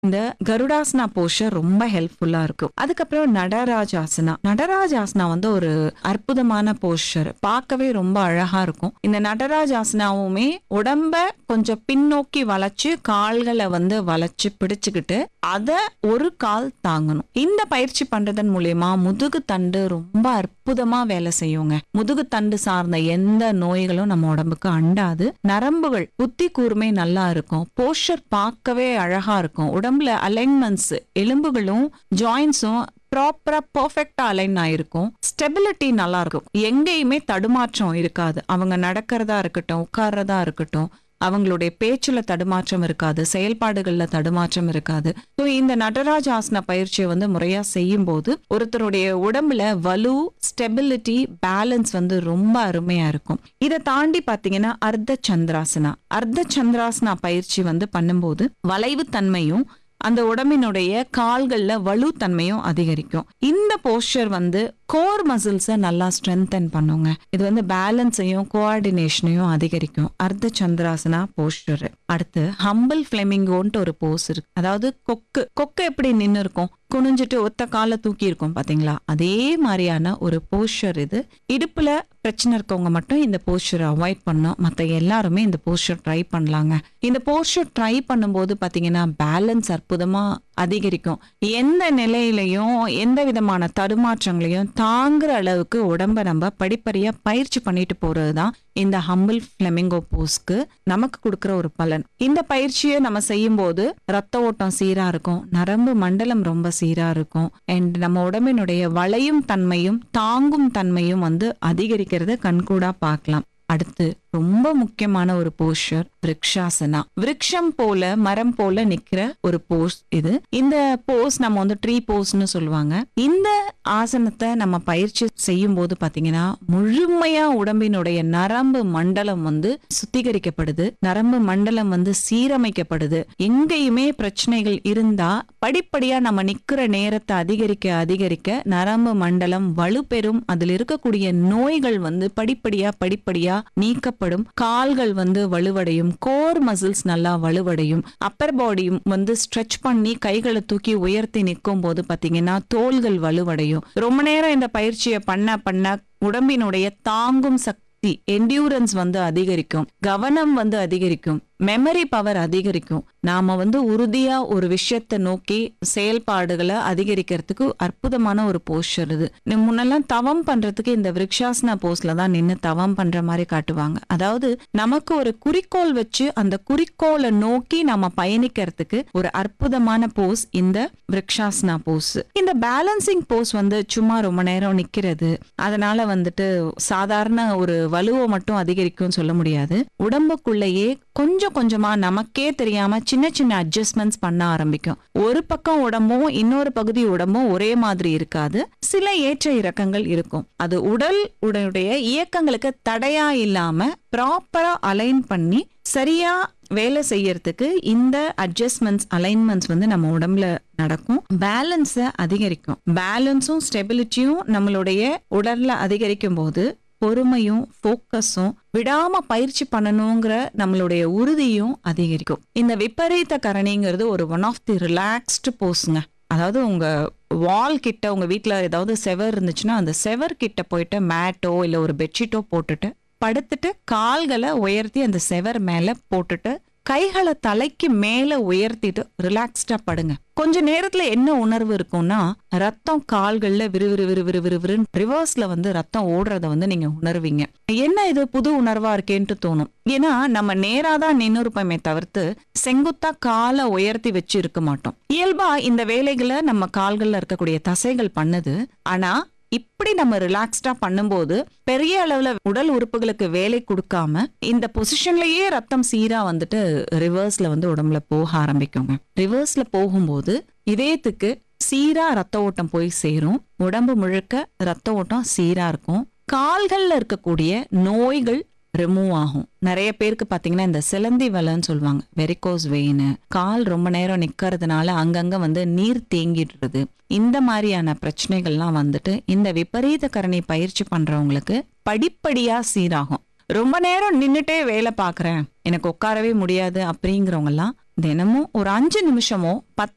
இந்த கருடாசனா போஸ்டர் ரொம்ப ஹெல்ப்ஃபுல்லா இருக்கும் அதுக்கப்புறம் நடராஜாசனா நடராஜாசனா வந்து ஒரு அற்புதமான போஸ்டர் பார்க்கவே ரொம்ப அழகா இருக்கும் இந்த நடராஜாசனாவுமே உடம்ப கொஞ்சம் பின்னோக்கி வளைச்சு கால்களை வந்து வளைச்சு பிடிச்சுக்கிட்டு அத ஒரு கால் தாங்கணும் இந்த பயிற்சி பண்றதன் மூலியமா முதுகு தண்டு ரொம்ப அற்புதமா வேலை செய்யுங்க முதுகு தண்டு சார்ந்த எந்த நோய்களும் நம்ம உடம்புக்கு அண்டாது நரம்புகள் புத்தி கூர்மை நல்லா இருக்கும் போஸ்டர் பார்க்கவே அழகா இருக்கும் உடம்புல அலைன்மெண்ட்ஸ் எலும்புகளும் ஜாயின்ஸும் ப்ராப்பரா பர்ஃபெக்டா அலைன் ஆயிருக்கும் ஸ்டெபிலிட்டி நல்லா இருக்கும் எங்கேயுமே தடுமாற்றம் இருக்காது அவங்க நடக்கிறதா இருக்கட்டும் உட்கார்றதா இருக்கட்டும் அவங்களுடைய பேச்சுல தடுமாற்றம் இருக்காது செயல்பாடுகள்ல தடுமாற்றம் இருக்காது ஸோ இந்த நடராஜ ஆசன பயிற்சியை வந்து முறையா செய்யும் போது ஒருத்தருடைய உடம்புல வலு ஸ்டெபிலிட்டி பேலன்ஸ் வந்து ரொம்ப அருமையா இருக்கும் இதை தாண்டி பாத்தீங்கன்னா அர்த்த சந்திராசனா அர்த்த சந்திராசனா பயிற்சி வந்து பண்ணும்போது வளைவு தன்மையும் அந்த உடம்பினுடைய கால்கள்ல வலுத்தன்மையும் அதிகரிக்கும் இந்த போஸ்டர் வந்து கோர் மசில்ஸை நல்லா ஸ்ட்ரென்தன் பண்ணுங்க இது வந்து பேலன்ஸையும் கோஆர்டினேஷனையும் அதிகரிக்கும் அர்த்த சந்திராசனா போஸ்டர் அடுத்து ஹம்பிள் ஃபிளெமிங்கோன்ட்டு ஒரு போஸ் இருக்கு அதாவது கொக்கு கொக்கு எப்படி நின்னு இருக்கும் குனிஞ்சிட்டு ஒத்த காலை தூக்கி இருக்கும் பாத்தீங்களா அதே மாதிரியான ஒரு போஸ்டர் இது இடுப்புல பிரச்சனை இருக்கவங்க மட்டும் இந்த போஸ்டரை அவாய்ட் பண்ணும் மற்ற எல்லாருமே இந்த போஸ்டர் ட்ரை பண்ணலாங்க இந்த போஸ்டர் ட்ரை பண்ணும்போது பாத்தீங்கன்னா பேலன்ஸ் அற்புதமா அதிகரிக்கும் எந்த நிலையிலையும் எந்த விதமான தடுமாற்றங்களையும் தாங்குற அளவுக்கு உடம்ப நம்ம படிப்படியா பயிற்சி பண்ணிட்டு போறதுதான் இந்த ஹம்பிள் ஃபிளெமிங்கோ போஸ்க்கு நமக்கு கொடுக்கிற ஒரு பலன் இந்த பயிற்சியை நம்ம செய்யும் போது ரத்த ஓட்டம் சீரா இருக்கும் நரம்பு மண்டலம் ரொம்ப சீரா இருக்கும் அண்ட் நம்ம உடம்பினுடைய வளையும் தன்மையும் தாங்கும் தன்மையும் வந்து அதிகரிக்கிறத கண்கூடா பார்க்கலாம் அடுத்து ரொம்ப முக்கியமான ஒரு போஸ்டர் விரக்ஷாசனா விருட்சம் போல மரம் போல நிக்கிற ஒரு போஸ் இது இந்த போஸ் நம்ம வந்து ட்ரீ போஸ்னு சொல்லுவாங்க இந்த ஆசனத்தை நம்ம பயிற்சி செய்யும் போது பாத்தீங்கன்னா முழுமையா உடம்பினுடைய நரம்பு மண்டலம் வந்து சுத்திகரிக்கப்படுது நரம்பு மண்டலம் வந்து சீரமைக்கப்படுது எங்கேயுமே பிரச்சனைகள் இருந்தா படிப்படியா நம்ம நிக்கிற நேரத்தை அதிகரிக்க அதிகரிக்க நரம்பு மண்டலம் வலுப்பெறும் அதில் இருக்கக்கூடிய நோய்கள் வந்து படிப்படியா படிப்படியா நீக்கப்படும் கால்கள் வந்து வலுவடையும் கோர் மசில்ஸ் நல்லா வலுவடையும் அப்பர் பாடியும் வந்து ஸ்ட்ரெச் பண்ணி கைகளை தூக்கி உயர்த்தி நிற்கும் போது பாத்தீங்கன்னா தோள்கள் வலுவடையும் ரொம்ப நேரம் இந்த பயிற்சியை பண்ண பண்ண உடம்பினுடைய தாங்கும் சக்தி என்டியூரன்ஸ் வந்து அதிகரிக்கும் கவனம் வந்து அதிகரிக்கும் மெமரி பவர் அதிகரிக்கும் நாம வந்து உறுதியா ஒரு விஷயத்தை நோக்கி செயல்பாடுகளை அதிகரிக்கிறதுக்கு அற்புதமான ஒரு போஸ்டர் இது நீ முன்னெல்லாம் தவம் பண்றதுக்கு இந்த விரக்ஷாசனா போஸ்ல தான் நின்று தவம் பண்ற மாதிரி காட்டுவாங்க அதாவது நமக்கு ஒரு குறிக்கோள் வச்சு அந்த குறிக்கோளை நோக்கி நம்ம பயணிக்கிறதுக்கு ஒரு அற்புதமான போஸ் இந்த விரக்ஷாசனா போஸ் இந்த பேலன்சிங் போஸ் வந்து சும்மா ரொம்ப நேரம் நிக்கிறது அதனால வந்துட்டு சாதாரண ஒரு வலுவை மட்டும் அதிகரிக்கும் சொல்ல முடியாது உடம்புக்குள்ளேயே கொஞ்சம் கொஞ்சமா நமக்கே தெரியாம சின்ன சின்ன அட்ஜஸ்ட்மெண்ட்ஸ் பண்ண ஆரம்பிக்கும் ஒரு பக்கம் உடம்பும் இன்னொரு பகுதி உடம்பும் ஒரே மாதிரி இருக்காது சில ஏற்ற இறக்கங்கள் இருக்கும் அது உடல் உடைய இயக்கங்களுக்கு தடையா இல்லாம ப்ராப்பரா அலைன் பண்ணி சரியா வேலை செய்யறதுக்கு இந்த அட்ஜஸ்ட்மெண்ட்ஸ் அலைன்மெண்ட்ஸ் வந்து நம்ம உடம்புல நடக்கும் பேலன்ஸை அதிகரிக்கும் பேலன்ஸும் ஸ்டெபிலிட்டியும் நம்மளுடைய உடல்ல அதிகரிக்கும் போது பொறுமையும் ஃபோக்கஸும் விடாம பயிற்சி பண்ணணுங்கிற நம்மளுடைய உறுதியும் அதிகரிக்கும் இந்த விபரீத கரணிங்கிறது ஒரு ஒன் ஆஃப் தி ரிலாக்ஸ்டு போஸுங்க அதாவது உங்க வால் கிட்ட உங்க வீட்ல ஏதாவது செவர் இருந்துச்சுன்னா அந்த செவர் கிட்ட போயிட்டு மேட்டோ இல்ல ஒரு பெட்ஷீட்டோ போட்டுட்டு படுத்துட்டு கால்களை உயர்த்தி அந்த செவர் மேல போட்டுட்டு கைகளை தலைக்கு மேல உயர்த்திட்டு ரிலாக்ஸ்டா படுங்க கொஞ்ச நேரத்துல என்ன உணர்வு இருக்கும்னா ரத்தம் கால்கள்ல விறுவிறு விறுவிறு விறுவிறுன்னு ரிவர்ஸ்ல வந்து ரத்தம் ஓடுறத வந்து நீங்க உணர்வீங்க என்ன இது புது உணர்வா இருக்கேன்ட்டு தோணும் ஏன்னா நம்ம நேராதான் நின்னு இருப்போமே தவிர்த்து செங்குத்தா காலை உயர்த்தி வச்சு இருக்க மாட்டோம் இயல்பா இந்த வேலைகளை நம்ம கால்கள்ல இருக்கக்கூடிய தசைகள் பண்ணுது ஆனா இப்படி நம்ம ரிலாக்ஸ்டா பண்ணும்போது பெரிய அளவுல உடல் உறுப்புகளுக்கு வேலை கொடுக்காம இந்த பொசிஷன்லயே ரத்தம் சீரா வந்துட்டு ரிவர்ஸ்ல வந்து உடம்புல போக ஆரம்பிக்குங்க ரிவர்ஸ்ல போகும்போது இதயத்துக்கு சீரா ரத்த ஓட்டம் போய் சேரும் உடம்பு முழுக்க ரத்த ஓட்டம் சீரா இருக்கும் கால்கள்ல இருக்கக்கூடிய நோய்கள் ரிமூவ் ஆகும் நிறைய பேருக்கு பாத்தீங்கன்னா இந்த சிலந்தி வலைன்னு சொல்லுவாங்க வெரிகோஸ் வெயின் கால் ரொம்ப நேரம் நிக்கிறதுனால அங்கங்க வந்து நீர் தேங்கிடுறது இந்த மாதிரியான பிரச்சனைகள்லாம் வந்துட்டு இந்த விபரீத கரணி பயிற்சி பண்றவங்களுக்கு படிப்படியா சீராகும் ரொம்ப நேரம் நின்னுட்டே வேலை பார்க்கறேன் எனக்கு உட்காரவே முடியாது அப்படிங்கிறவங்க எல்லாம் தினமும் ஒரு அஞ்சு நிமிஷமோ பத்து